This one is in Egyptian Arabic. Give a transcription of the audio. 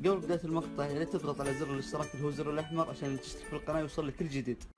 قبل بداية المقطع يا ريت تضغط على زر الاشتراك اللي هو الزر الأحمر عشان تشترك في القناة ويوصل لك كل جديد